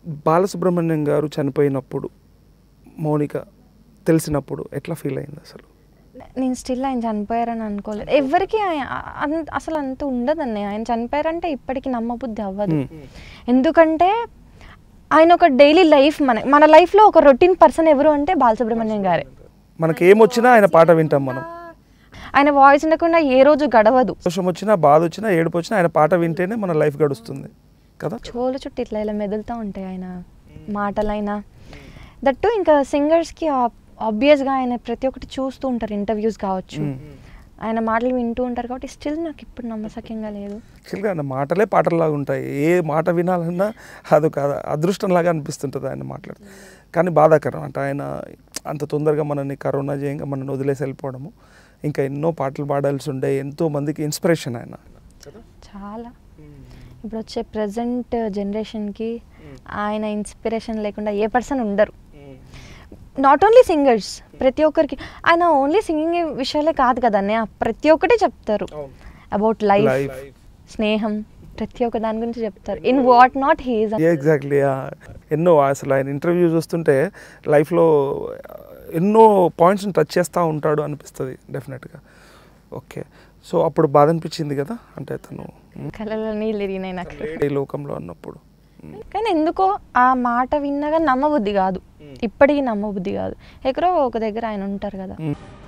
బాలసుబ్రహ్మణ్యం గారు చనిపోయినప్పుడు మౌనిక తెలిసినప్పుడు ఎట్లా ఫీల్ అయింది అసలు నేను స్టిల్ ఆయన చనిపోయారని అనుకోలేదు ఎవరికి ఆయన- అంత అసలు అంత ఉండదండి ఆయన చనిపోయారంటే ఇప్పటికి నమ్మబుద్ధి అవ్వదు మ్మ్. ఎందుకంటే ఆయన ఒక డైలీ లైఫ్ మన మన లైఫ్లో ఒక రొటీన్ పర్సన్ ఎవరు అంటే బాలసుబ్రహ్మణ్యం గారే మనకి ఏమొచ్చినా ఆయన పాట వింటాం మనం ఆయన వాయిస్ ఉండకుండా ఏ రోజు గడవదు సంతోషం వచ్చినా బాధ వచ్చినా ఏడుపు వచ్చినా ఆయన పాట వింటేనే మన లైఫ్ గడుస్తుంది కదా చోలు చుట్టూ ఇట్లా ఇలా మెదులుతూ ఉంటాయి ఆయన మాటలైనా దట్టు ఇంకా సింగర్స్కి ఆబ్వియస్గా ఆయన ప్రతి ఒక్కటి చూస్తూ ఉంటారు ఇంటర్వ్యూస్ కావచ్చు మ్మ్. ఆయన మాటలు వింటూ ఉంటారు కాబట్టి స్టిల్ నాకు ఇప్పుడు నమ్మసక్యంగా లేదు యాక్చువల్గా ఆయన మాటలే పాటల్లాగా ఉంటాయి ఏ మాట వినాలన్నా అదొక అదృష్టంలాగా అనిపిస్తుంటుంది ఆయన మాట్లాడితే కానీ బాధాకరం అంటే ఆయన అంత తొందరగా మనల్ని కరోనా చేయంగా మనల్ని వదిలేసి వెళ్ళిపోవడము ఇంకా ఎన్నో పాటలు పాడాల్సి ఉండే ఎంతో మందికి ఇన్స్పిరేషన్ ఆయన చాలా ఇప్పుడు వచ్చే ప్రజెంట్ జనరేషన్కి ఆయన ఇన్స్పిరేషన్ లేకుండా ఏ పర్సన్ ఉండరు నాట్ ఓన్లీ సింగర్స్ ప్రతి ఒక్కరికి ఆయన ఓన్లీ సింగింగ్ విషయాలే కాదు కదా అన్నయ్య ప్రతి ఒక్కటి చెప్తారు అబౌట్ లైఫ్ Life. స్నేహం ప్రతి ఒక్క దాని గురించి చెప్తారు in what not he's exactly ఎన్నో అసలు ఆయన ఇంటర్వ్యూ చూస్తుంటే లైఫ్లో ఎన్నో పాయింట్స్ని టచ్ చేస్తూ ఉంటాడు అనిపిస్తుంది డెఫినెట్గా ఓకే సో అప్పుడు బాధ అనిపించింది కదా అంటే తను కళలో నీళ్ళు తిరిగినాయి నాకు ఈ లోకంలో అన్నప్పుడు మ్మ్. కానీ ఎందుకో ఆ మాట విన్నాగా నమ్మబుద్ధి కాదు ఇప్పటికీ నమ్మబుద్ధి కాదు ఎక్కడో ఒక దగ్గర ఆయన ఉంటారు కదా మ్మ్.